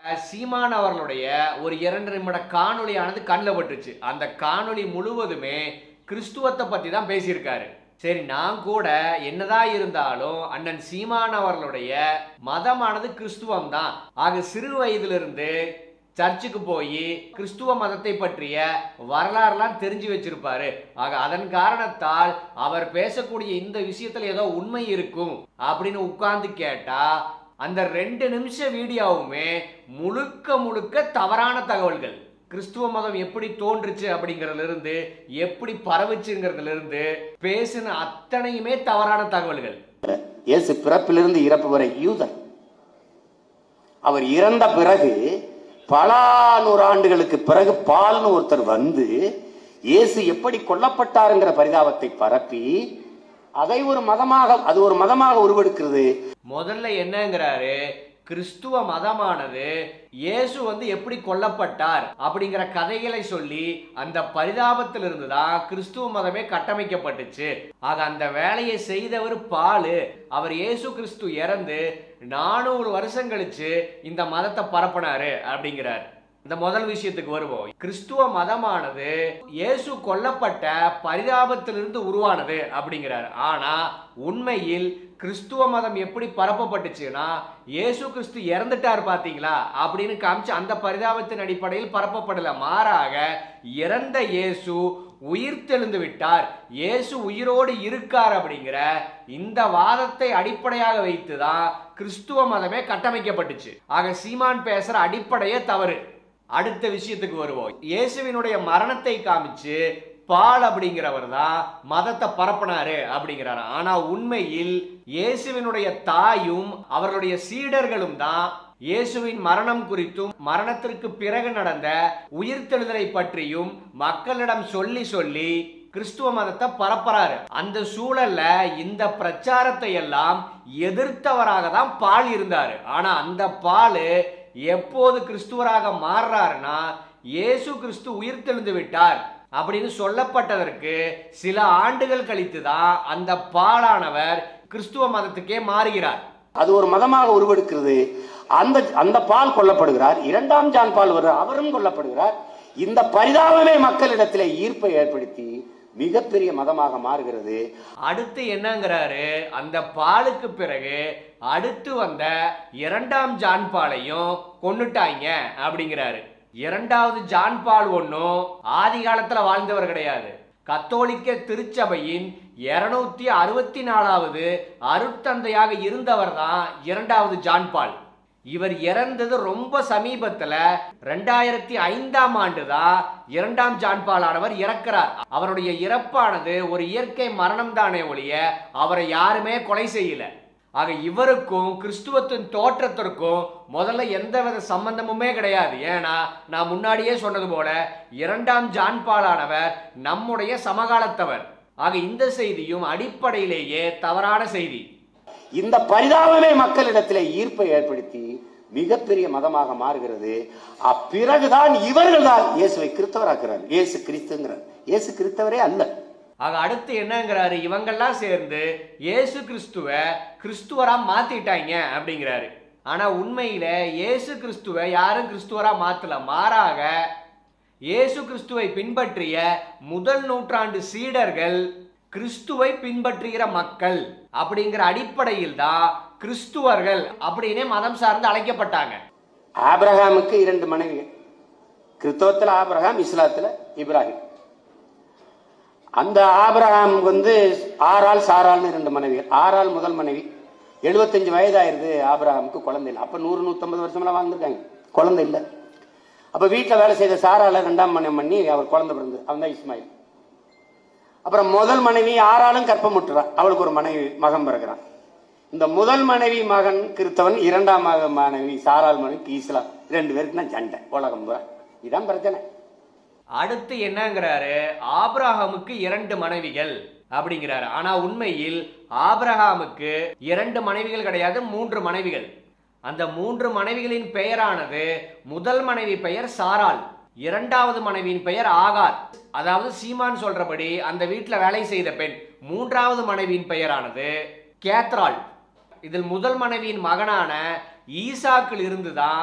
சீமான் அவர்களுடைய ஒரு இரண்டு நிமிட காணொளியானது கண்ணில் பட்டுச்சு அந்த காணொளி முழுவதுமே கிறிஸ்துவத்தை பத்தி தான் பேசியிருக்காரு சரி நான் கூட என்னதான் இருந்தாலும் அண்ணன் சீமான் அவர்களுடைய மதமானது கிறிஸ்துவம் தான் ஆக சிறு வயதிலிருந்து சர்ச்சுக்கு போய் கிறிஸ்துவ மதத்தை பற்றிய வரலாறுலாம் தெரிஞ்சு வச்சிருப்பாரு ஆக அதன் காரணத்தால் அவர் பேசக்கூடிய இந்த விஷயத்துல ஏதோ உண்மை இருக்கும் அப்படின்னு உட்கார்ந்து கேட்டா அந்த ரெண்டு நிமிஷ வீடியோவுமே முழுக்க முழுக்க தவறான தகவல்கள் கிறிஸ்துவ மதம் எப்படி தோன்றுச்சு அப்படிங்கறதுல இருந்து எப்படி பரவுச்சுங்கிறதுல இருந்து பேசின அத்தனையுமே தவறான தகவல்கள் இயேசு பிறப்பிலிருந்து இறப்பு வரை யூதர் அவர் இறந்த பிறகு பல நூறாண்டுகளுக்கு பிறகு பால்னு ஒருத்தர் வந்து இயேசு எப்படி கொல்லப்பட்டாருங்கிற பரிதாபத்தை பரப்பி அதை ஒரு மதமாக அது ஒரு மதமாக உருவெடுக்கிறது முதல்ல என்னங்கிறாரு கிறிஸ்துவ மதமானது இயேசு வந்து எப்படி கொல்லப்பட்டார் அப்படிங்கிற கதைகளை சொல்லி அந்த பரிதாபத்திலிருந்து தான் கிறிஸ்துவ மதமே கட்டமைக்கப்பட்டுச்சு ஆக அந்த வேலையை செய்தவர் பாலு அவர் இயேசு கிறிஸ்து இறந்து நானூறு வருஷம் கழிச்சு இந்த மதத்தை பரப்பினாரு அப்படிங்கிறார் இந்த முதல் விஷயத்துக்கு வருவோம் கிறிஸ்துவ மதமானது இயேசு கொல்லப்பட்ட பரிதாபத்திலிருந்து உருவானது அப்படிங்கிறார் ஆனா உண்மையில் கிறிஸ்துவ மதம் எப்படி பரப்பப்பட்டுச்சுன்னா இயேசு கிறிஸ்து இறந்துட்டார் பாத்தீங்களா அப்படின்னு காமிச்சு அந்த பரிதாபத்தின் அடிப்படையில் பரப்பப்படல மாறாக இறந்த இயேசு உயிர் தெழுந்து விட்டார் இயேசு உயிரோடு இருக்கார் அப்படிங்கிற இந்த வாதத்தை அடிப்படையாக வைத்துதான் கிறிஸ்துவ மதமே கட்டமைக்கப்பட்டுச்சு ஆக சீமான் பேசுற அடிப்படையே தவறு அடுத்த விஷயத்துக்கு வருவோம் இயேசுவினுடைய மரணத்தை காமிச்சு பால் அப்படிங்கிறவர் தான் மதத்தை பரப்பினாரு அப்படிங்கிறாரு ஆனா உண்மையில் இயேசுவினுடைய தாயும் அவர்களுடைய சீடர்களும் தான் இயேசுவின் மரணம் குறித்தும் மரணத்திற்கு பிறகு நடந்த உயிர்த்தெழுதலை பற்றியும் மக்களிடம் சொல்லி சொல்லி கிறிஸ்துவ மதத்தை பரப்புறாரு அந்த சூழல்ல இந்த பிரச்சாரத்தை எல்லாம் எதிர்த்தவராக தான் பால் இருந்தாரு ஆனா அந்த பால் எப்போது கிறிஸ்துவராக மாறுறாருன்னா இயேசு கிறிஸ்து உயிர்த்தெழுந்து விட்டார் அப்படின்னு சொல்லப்பட்டதற்கு சில ஆண்டுகள் கழித்து தான் அந்த பாலானவர் கிறிஸ்துவ மதத்துக்கே மாறுகிறார் அது ஒரு மதமாக உருவெடுக்கிறது அந்த அந்த பால் கொல்லப்படுகிறார் இரண்டாம் ஜான் பால் வர்ற அவரும் கொல்லப்படுகிறார் இந்த பரிதாபமே மக்களிடத்திலே ஈர்ப்பை ஏற்படுத்தி மிகப்பெரிய மதமாக மாறுகிறது அடுத்து என்னங்கிறாரு அந்த பாலுக்கு பிறகு அடுத்து வந்த இரண்டாம் ஜான் பாலையும் கொன்னுட்டாங்க அப்படிங்கிறாரு இரண்டாவது ஜான் பால் ஒன்றும் ஆதி காலத்துல வாழ்ந்தவர் கிடையாது கத்தோலிக்க திருச்சபையின் இருநூத்தி அறுபத்தி நாலாவது அருட்தந்தையாக இருந்தவர் தான் இரண்டாவது ஜான் பால் இவர் இறந்தது ரொம்ப சமீபத்துல ரெண்டாயிரத்தி ஐந்தாம் ஆண்டு தான் இரண்டாம் ஜான்பாலானவர் இறக்கிறார் அவருடைய இறப்பானது ஒரு இயற்கை மரணம் தானே ஒழிய அவரை யாருமே கொலை செய்யல ஆக இவருக்கும் கிறிஸ்துவத்தின் தோற்றத்திற்கும் முதல்ல எந்தவித சம்பந்தமுமே கிடையாது ஏன்னா நான் முன்னாடியே சொன்னது போல இரண்டாம் ஜான்பாலானவர் நம்முடைய சமகாலத்தவர் ஆக இந்த செய்தியும் அடிப்படையிலேயே தவறான செய்தி இந்த பரிதாபமே மக்களிடத்திலே ஈர்ப்பை ஏற்படுத்தி மிகப்பெரிய மதமாக மாறுகிறது அப்பிறகுதான் இவர்கள் தான் இயேசுவை கிறிஸ்தவராக்குறார் இயேசு கிறிஸ்துங்கிறார் இயேசு கிறிஸ்தவரே அல்ல ஆக அடுத்து என்னங்கிறாரு இவங்கெல்லாம் சேர்ந்து இயேசு கிறிஸ்துவ கிறிஸ்துவரா மாத்திட்டாங்க அப்படிங்கிறாரு ஆனா உண்மையில இயேசு கிறிஸ்துவ யாரும் கிறிஸ்துவரா மாத்தல மாறாக இயேசு கிறிஸ்துவை பின்பற்றிய முதல் நூற்றாண்டு சீடர்கள் கிறிஸ்துவை பின்பற்றுகிற மக்கள் அப்படிங்கிற அடிப்படையில் தான் கிறிஸ்துவர்கள் அப்படின்னே மதம் சார்ந்து அழைக்கப்பட்டாங்க ஆபிரகாமுக்கு இரண்டு மனைவிகள் கிறிஸ்தவத்தில் ஆபிரகாம் இஸ்லாத்தில் இப்ராஹிம் அந்த ஆபிரகாம் வந்து ஆறாள் சாராள்னு ரெண்டு மனைவிகள் ஆறாள் முதல் மனைவி எழுபத்தஞ்சு வயதாயிருது ஆபிரகாமுக்கு குழந்தை இல்லை அப்போ நூறு நூற்றம்பது வருஷமெல்லாம் வாழ்ந்துருக்காங்க குழந்தை இல்லை அப்போ வீட்டில் வேலை செய்த சாரால ரெண்டாம் மனம் பண்ணி அவர் குழந்தை பிறந்து அவன் தான் இஸ்மாயில் அப்புறம் முதல் மனைவி ஆறாளும் கற்பமுட்டுறான் அவளுக்கு ஒரு மனைவி மகன் பிறகுறான் இந்த முதல் மனைவி மகன் கிறிஸ்தவன் இரண்டாம் மக மனைவி சாராள் மனைவி இஸ்லாம் ரெண்டு பேருக்கு தான் சண்டை உலகம் பூரா இதான் பிரச்சனை அடுத்து என்னங்கிறாரு ஆபிரகாமுக்கு இரண்டு மனைவிகள் அப்படிங்கிறாரு ஆனா உண்மையில் ஆபிரகாமுக்கு இரண்டு மனைவிகள் கிடையாது மூன்று மனைவிகள் அந்த மூன்று மனைவிகளின் பெயரானது முதல் மனைவி பெயர் சாராள் இரண்டாவது மனைவியின் பெயர் ஆகார் அதாவது சீமான் சொல்றபடி அந்த வீட்டில் வேலை செய்த பெண் மூன்றாவது மனைவியின் பெயரானது கேத்ராள் இதில் முதல் மனைவியின் மகனான ஈசாக்கில் இருந்துதான்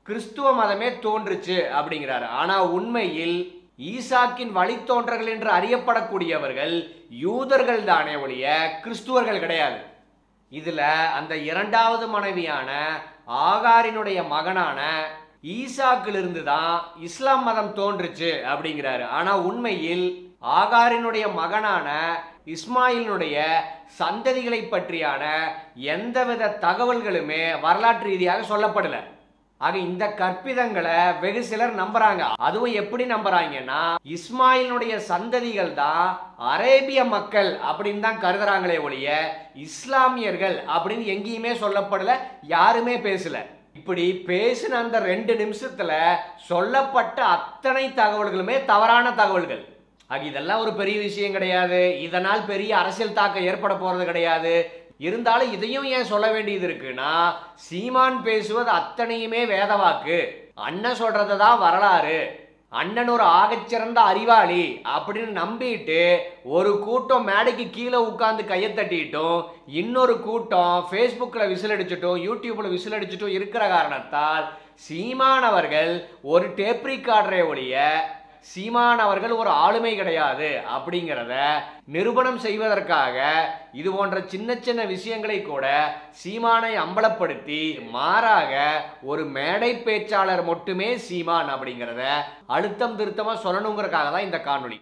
கிறிஸ்துவ மதமே தோன்றுச்சு அப்படிங்கிறாரு ஆனா உண்மையில் ஈசாக்கின் வழித்தோன்றர்கள் என்று அறியப்படக்கூடியவர்கள் யூதர்கள் தானே ஒழிய கிறிஸ்துவர்கள் கிடையாது இதுல அந்த இரண்டாவது மனைவியான ஆகாரினுடைய மகனான ஈசாக்கிலிருந்து தான் இஸ்லாம் மதம் தோன்றுச்சு அப்படிங்கிறாரு ஆனா உண்மையில் ஆகாரினுடைய மகனான இஸ்மாயிலினுடைய சந்ததிகளை பற்றியான எந்தவித தகவல்களுமே வரலாற்று ரீதியாக சொல்லப்படல ஆக இந்த கற்பிதங்களை வெகு சிலர் நம்புறாங்க அதுவும் எப்படி நம்புறாங்கன்னா இஸ்மாயிலுடைய சந்ததிகள் தான் அரேபிய மக்கள் அப்படின்னு தான் கருதுறாங்களே ஒழிய இஸ்லாமியர்கள் அப்படின்னு எங்கேயுமே சொல்லப்படல யாருமே பேசல இப்படி பேசின அந்த ரெண்டு நிமிஷத்துல சொல்லப்பட்ட அத்தனை தகவல்களுமே தவறான தகவல்கள் ஆக இதெல்லாம் ஒரு பெரிய விஷயம் கிடையாது இதனால் பெரிய அரசியல் தாக்கம் ஏற்பட போறது கிடையாது இருந்தாலும் இதையும் ஏன் சொல்ல வேண்டியது இருக்குன்னா சீமான் பேசுவது அத்தனையுமே வேதவாக்கு அண்ணன் சொல்றது தான் வரலாறு அண்ணன் ஒரு ஆகச்சிறந்த அறிவாளி அப்படின்னு நம்பிட்டு ஒரு கூட்டம் மேடைக்கு கீழே உட்கார்ந்து கையை தட்டிட்டும் இன்னொரு கூட்டம் ஃபேஸ்புக்கில் விசில் அடிச்சிட்டும் யூடியூப்ல விசில் அடிச்சிட்டும் இருக்கிற காரணத்தால் சீமான் அவர்கள் ஒரு டேப் ரிகார்டரை ஒழிய சீமான் அவர்கள் ஒரு ஆளுமை கிடையாது அப்படிங்கிறத நிரூபணம் செய்வதற்காக இது போன்ற சின்ன சின்ன விஷயங்களை கூட சீமானை அம்பலப்படுத்தி மாறாக ஒரு மேடை பேச்சாளர் மட்டுமே சீமான் அப்படிங்கிறத அழுத்தம் திருத்தமா சொல்லணுங்கிறதுக்காக தான் இந்த காணொளி